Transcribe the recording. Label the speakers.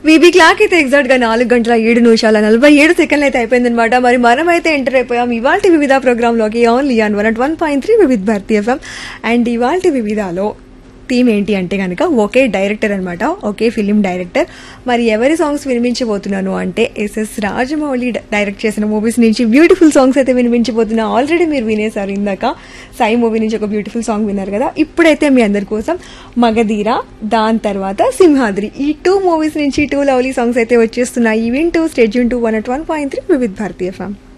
Speaker 1: VB clock అయితే exact గా నాలుగు గంటల ఏడు నిమిషాల నలభై ఏడు సెకండ్లు అయితే అయిపోయిందనమాట మరి మనమైతే ఎంటర్ అయిపోయాం ఇవాళ వివిధ ప్రోగ్రామ్ లోకి only on one one point three Vividh Bharati FM and ఇవాళ వివిధలో థీమ్ ఏంటి అంటే కనుక ఒకే డైరెక్టర్ అనమాట ఒకే ఫిలిం డైరెక్టర్ మరి ఎవరి సాంగ్స్ వినిపించబోతున్నాను అంటే ఎస్ఎస్ రాజమౌళి డ- డైరెక్ట్ చేసిన మూవీస్ నుంచి బ్యూటిఫుల్ సాంగ్స్ అయితే వినిపించబోతున్నా ఆల్రెడీ మీరు వినేశారు ఇందాక సాయి మూవీ నుంచి ఒక బ్యూటిఫుల్ సాంగ్ విన్నారు కదా ఇప్పుడైతే మీ అందరి కోసం మగధీర దాని తర్వాత సింహాద్రి ఈ టూ మూవీస్ నుంచి టూ లవ్లీ సాంగ్స్ అయితే వచ్చేస్తున్నాయి వింటూ stay tuned to one at one point three Vividh Bharati FM